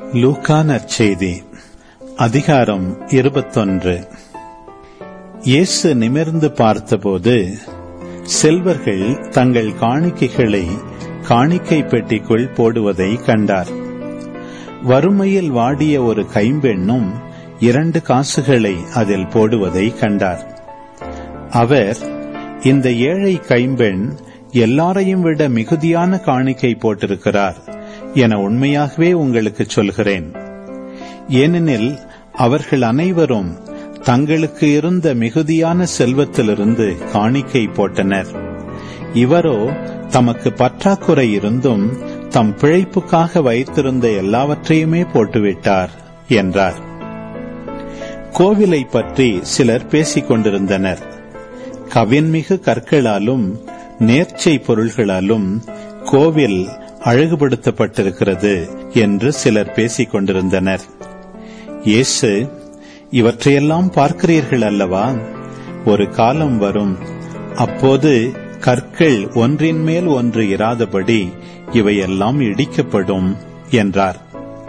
லூக்கா நற்செய்தி அதிகாரம் இருபத்தொன்று இயேசு நிமிர்ந்து பார்த்தபோது செல்வர்கள் தங்கள் காணிக்கைகளை காணிக்கை பெட்டிக்குள் போடுவதை கண்டார் வறுமையில் வாடிய ஒரு கைம்பெண்ணும் இரண்டு காசுகளை அதில் போடுவதை கண்டார் அவர் இந்த ஏழை கைம்பெண் எல்லாரையும் விட மிகுதியான காணிக்கை போட்டிருக்கிறார் என உண்மையாகவே உங்களுக்கு சொல்கிறேன் ஏனெனில் அவர்கள் அனைவரும் தங்களுக்கு இருந்த மிகுதியான செல்வத்திலிருந்து காணிக்கை போட்டனர் இவரோ தமக்கு பற்றாக்குறை இருந்தும் தம் பிழைப்புக்காக வைத்திருந்த எல்லாவற்றையுமே போட்டுவிட்டார் என்றார் கோவிலை பற்றி சிலர் பேசிக் கொண்டிருந்தனர் கவின்மிகு கற்களாலும் நேர்ச்சை பொருள்களாலும் கோவில் அழகுபடுத்தப்பட்டிருக்கிறது என்று சிலர் பேசிக் கொண்டிருந்தனர் இயேசு இவற்றையெல்லாம் பார்க்கிறீர்கள் அல்லவா ஒரு காலம் வரும் அப்போது கற்கள் ஒன்றின் மேல் ஒன்று இராதபடி இவையெல்லாம் இடிக்கப்படும் என்றார்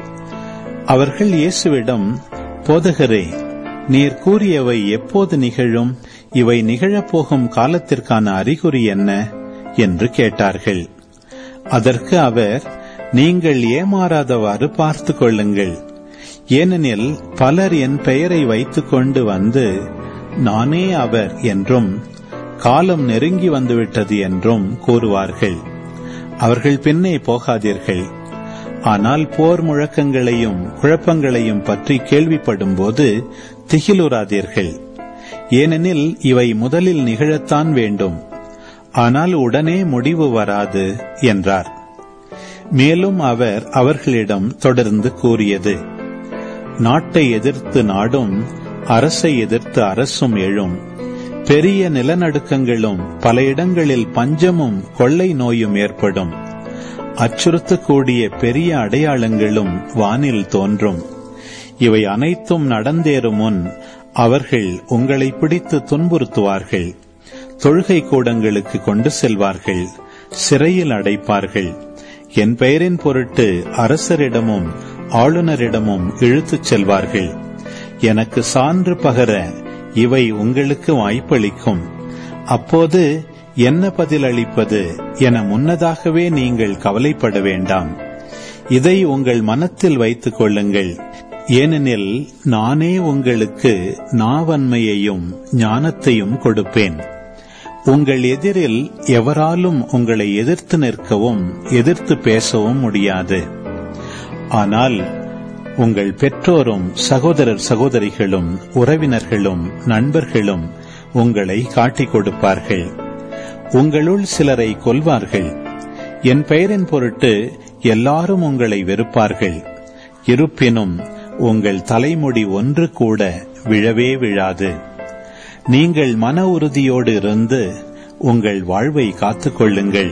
அவர்கள் இயேசுவிடம் போதகரே நீர் கூறியவை எப்போது நிகழும் இவை நிகழப்போகும் காலத்திற்கான அறிகுறி என்ன என்று கேட்டார்கள் அதற்கு அவர் நீங்கள் ஏமாறாதவாறு பார்த்து கொள்ளுங்கள் ஏனெனில் பலர் என் பெயரை வைத்துக் கொண்டு வந்து நானே அவர் என்றும் காலம் நெருங்கி வந்துவிட்டது என்றும் கூறுவார்கள் அவர்கள் பின்னே போகாதீர்கள் ஆனால் போர் முழக்கங்களையும் குழப்பங்களையும் பற்றி கேள்விப்படும்போது திகிலுறாதீர்கள் ஏனெனில் இவை முதலில் நிகழத்தான் வேண்டும் ஆனால் உடனே முடிவு வராது என்றார் மேலும் அவர் அவர்களிடம் தொடர்ந்து கூறியது நாட்டை எதிர்த்து நாடும் அரசை எதிர்த்து அரசும் எழும் பெரிய நிலநடுக்கங்களும் பல இடங்களில் பஞ்சமும் கொள்ளை நோயும் ஏற்படும் அச்சுறுத்தக்கூடிய பெரிய அடையாளங்களும் வானில் தோன்றும் இவை அனைத்தும் நடந்தேறும் முன் அவர்கள் உங்களை பிடித்து துன்புறுத்துவார்கள் தொழுகை கூடங்களுக்கு கொண்டு செல்வார்கள் சிறையில் அடைப்பார்கள் என் பெயரின் பொருட்டு அரசரிடமும் ஆளுநரிடமும் இழுத்துச் செல்வார்கள் எனக்கு சான்று பகர இவை உங்களுக்கு வாய்ப்பளிக்கும் அப்போது என்ன பதிலளிப்பது என முன்னதாகவே நீங்கள் கவலைப்பட வேண்டாம் இதை உங்கள் மனத்தில் வைத்துக் கொள்ளுங்கள் ஏனெனில் நானே உங்களுக்கு நாவன்மையையும் ஞானத்தையும் கொடுப்பேன் உங்கள் எதிரில் எவராலும் உங்களை எதிர்த்து நிற்கவும் எதிர்த்து பேசவும் முடியாது ஆனால் உங்கள் பெற்றோரும் சகோதரர் சகோதரிகளும் உறவினர்களும் நண்பர்களும் உங்களை காட்டிக் கொடுப்பார்கள் உங்களுள் சிலரை கொல்வார்கள் என் பெயரின் பொருட்டு எல்லாரும் உங்களை வெறுப்பார்கள் இருப்பினும் உங்கள் தலைமுடி ஒன்று கூட விழவே விழாது நீங்கள் மன உறுதியோடு இருந்து உங்கள் வாழ்வை காத்துக்கொள்ளுங்கள்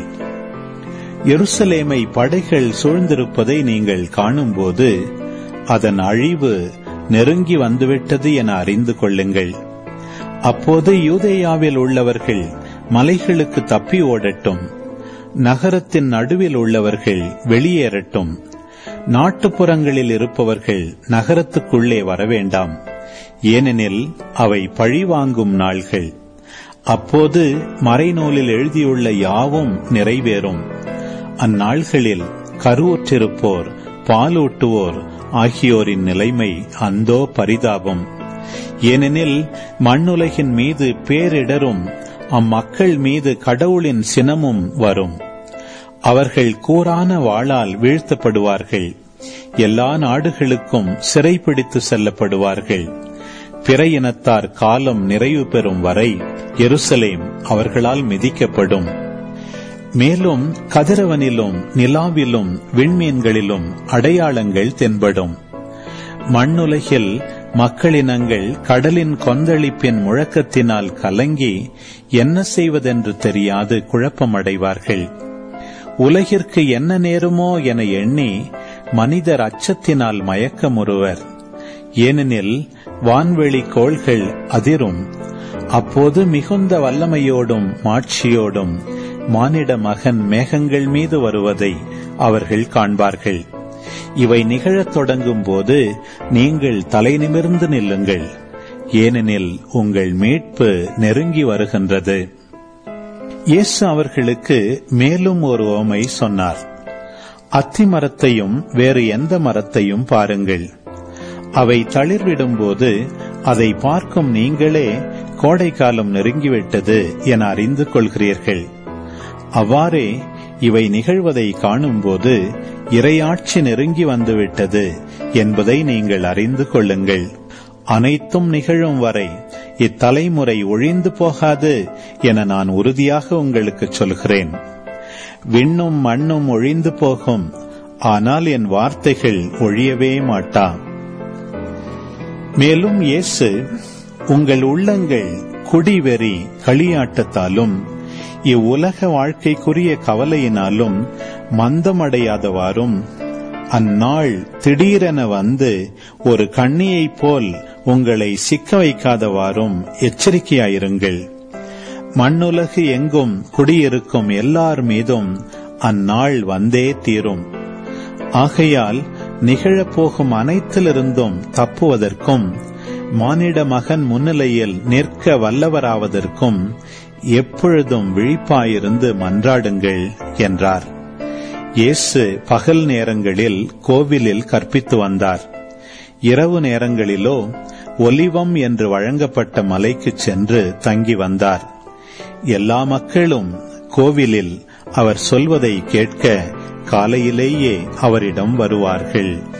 எருசலேமை படைகள் சூழ்ந்திருப்பதை நீங்கள் காணும்போது அதன் அழிவு நெருங்கி வந்துவிட்டது என அறிந்து கொள்ளுங்கள் அப்போது யூதேயாவில் உள்ளவர்கள் மலைகளுக்கு தப்பி ஓடட்டும் நகரத்தின் நடுவில் உள்ளவர்கள் வெளியேறட்டும் நாட்டுப்புறங்களில் இருப்பவர்கள் நகரத்துக்குள்ளே வரவேண்டாம் ஏனெனில் அவை பழிவாங்கும் நாள்கள் அப்போது மறைநூலில் எழுதியுள்ள யாவும் நிறைவேறும் அந்நாள்களில் கருவுற்றிருப்போர் பாலூட்டுவோர் ஆகியோரின் நிலைமை அந்தோ பரிதாபம் ஏனெனில் மண்ணுலகின் மீது பேரிடரும் அம்மக்கள் மீது கடவுளின் சினமும் வரும் அவர்கள் கூறான வாளால் வீழ்த்தப்படுவார்கள் எல்லா நாடுகளுக்கும் சிறைப்பிடித்து செல்லப்படுவார்கள் பிற இனத்தார் காலம் நிறைவு பெறும் வரை எருசலேம் அவர்களால் மிதிக்கப்படும் மேலும் கதிரவனிலும் நிலாவிலும் விண்மீன்களிலும் அடையாளங்கள் தென்படும் மண்ணுலகில் மக்களினங்கள் கடலின் கொந்தளிப்பின் முழக்கத்தினால் கலங்கி என்ன செய்வதென்று தெரியாது குழப்பமடைவார்கள் உலகிற்கு என்ன நேருமோ என எண்ணி மனிதர் அச்சத்தினால் மயக்கமுறுவர் ஏனெனில் வான்வெளி கோள்கள் அதிரும் அப்போது மிகுந்த வல்லமையோடும் மாட்சியோடும் மானிட மகன் மேகங்கள் மீது வருவதை அவர்கள் காண்பார்கள் இவை நிகழத் தொடங்கும் போது நீங்கள் தலை நிமிர்ந்து நில்லுங்கள் ஏனெனில் உங்கள் மீட்பு நெருங்கி வருகின்றது இயேசு அவர்களுக்கு மேலும் ஒரு ஓமை சொன்னார் அத்தி மரத்தையும் வேறு எந்த மரத்தையும் பாருங்கள் அவை தளிர்விடும்போது அதை பார்க்கும் நீங்களே கோடைக்காலம் நெருங்கிவிட்டது என அறிந்து கொள்கிறீர்கள் அவ்வாறே இவை நிகழ்வதை காணும்போது இரையாட்சி நெருங்கி வந்துவிட்டது என்பதை நீங்கள் அறிந்து கொள்ளுங்கள் அனைத்தும் நிகழும் வரை இத்தலைமுறை ஒழிந்து போகாது என நான் உறுதியாக உங்களுக்கு சொல்கிறேன் விண்ணும் மண்ணும் ஒழிந்து போகும் ஆனால் என் வார்த்தைகள் ஒழியவே மாட்டா மேலும் இயேசு உங்கள் உள்ளங்கள் குடிவெறி களியாட்டத்தாலும் இவ்வுலக வாழ்க்கைக்குரிய கவலையினாலும் மந்தமடையாதவாறும் அந்நாள் திடீரென வந்து ஒரு கண்ணியைப் போல் உங்களை சிக்க வைக்காதவாறும் எச்சரிக்கையாயிருங்கள் மண்ணுலகு எங்கும் குடியிருக்கும் எல்லார் மீதும் அந்நாள் வந்தே தீரும் ஆகையால் நிகழப்போகும் அனைத்திலிருந்தும் தப்புவதற்கும் மானிட மகன் முன்னிலையில் நிற்க வல்லவராவதற்கும் எப்பொழுதும் விழிப்பாயிருந்து மன்றாடுங்கள் என்றார் இயேசு பகல் நேரங்களில் கோவிலில் கற்பித்து வந்தார் இரவு நேரங்களிலோ ஒலிவம் என்று வழங்கப்பட்ட மலைக்கு சென்று தங்கி வந்தார் எல்லா மக்களும் கோவிலில் அவர் சொல்வதை கேட்க காலையிலேயே அவரிடம் வருவார்கள்